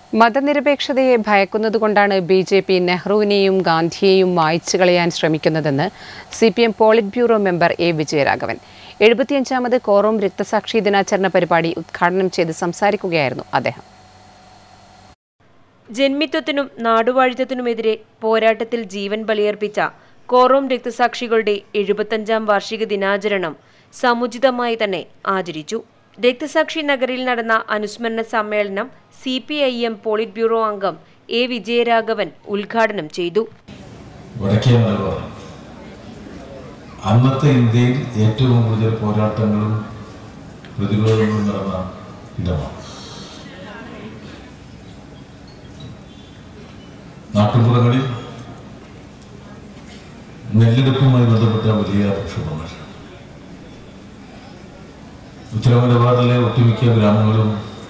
മതനിരപേക്ഷതയെ ഭയക്കുന്നതുകൊണ്ടാണ് B J P നെഹ്റുവിനെയും ഗാന്ധിയെയും മായ്ച്ചു കളയാൻ ശ്രമിക്കുന്നതെന്ന് C P M polit bureau member A Vijayaraghavan എഴുപത്തിയഞ്ചാമത് കോറോം രക്തസാക്ഷി ദിനാചരണ പരിപാടി ഉദ്ഘാടനം ചെയ്ത് സംസാരിക്കുകയായിരുന്നു അദ്ദേഹം ജന്മിത്വത്തിനും നാടുവാഴിത്തത്തിനുമെതിരെ പോരാട്ടത്തിൽ ജീവൻ ബലിയർപ്പിച്ച കോറോം രക്തസാക്ഷികളുടെ എഴുപത്തഞ്ചാം വാർഷിക ദിനാചരണം സമുചിതമായി തന്നെ ആചരിച്ചു രക്തസാക്ഷി നഗറിൽ നടന്ന അനുസ്മരണ സമ്മേളനം C P I M polit bureau അംഗം എ വിജയരാഘവൻ ഉദ്ഘാടനം ചെയ്തു വടക്കേ മലബാർ അന്നത്തെ ഇന്ത്യയിൽ ഏറ്റവും കൂടുതൽ പോരാട്ടങ്ങളും പ്രതിരോധങ്ങളും നടന്ന ഇടമാണ് നാട്ടുമ്പുറങ്ങളിൽ നെല്ലെടുപ്പുമായി ബന്ധപ്പെട്ട വലിയ പ്രക്ഷോഭങ്ങൾ ഉത്തര മലബാറിലെ ഒട്ടുമിക്ക ഗ്രാമങ്ങളും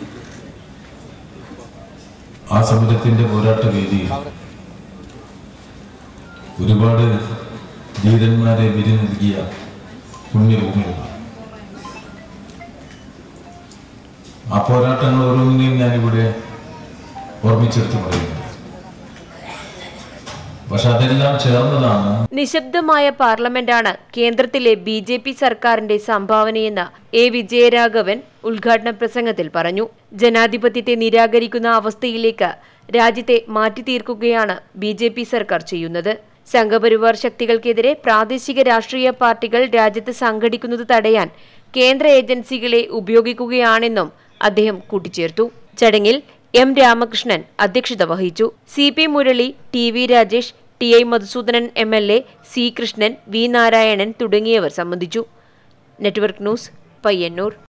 ആ സമരത്തിന്റെ പോരാട്ട വേദിയിൽ ഒരുപാട് ധീരന്മാരെ വിരി നൽകിയ പുണ്യഭൂമികളാണ് ആ പോരാട്ടങ്ങൾ ഓരോന്നിനെയും ഞാനിവിടെ ഓർമ്മിച്ചെടുത്ത് പറയുന്നുണ്ട് പക്ഷെ അതെല്ലാം ചേർന്നതാണ് നിശബ്ദമായ പാർലമെന്റാണ് കേന്ദ്രത്തിലെ ബി ജെ പി സർക്കാരിന്റെ സംഭാവനയെന്ന് എ വിജയരാഘവൻ ഉദ്ഘാടന പ്രസംഗത്തിൽ പറഞ്ഞു ജനാധിപത്യത്തെ നിരാകരിക്കുന്ന അവസ്ഥയിലേക്ക് രാജ്യത്തെ മാറ്റി തീർക്കുകയാണ് ബി ജെ പി സർക്കാർ ചെയ്യുന്നത് സംഘപരിവാർ ശക്തികൾക്കെതിരെ പ്രാദേശിക രാഷ്ട്രീയ പാർട്ടികൾ രാജ്യത്ത് സംഘടിക്കുന്നത് തടയാൻ കേന്ദ്ര ഏജൻസികളെ ഉപയോഗിക്കുകയാണെന്നും അദ്ദേഹം കൂട്ടിച്ചേർത്തു ചടങ്ങിൽ എം രാമകൃഷ്ണൻ അധ്യക്ഷത വഹിച്ചു C P Murali T V Rajesh T I Madhusoodanan M L A C Krishnan V Narayanan തുടങ്ങിയവർ സംബന്ധിച്ചു നെറ്റ്വർക്ക് ന്യൂസ് പയ്യന്നൂർ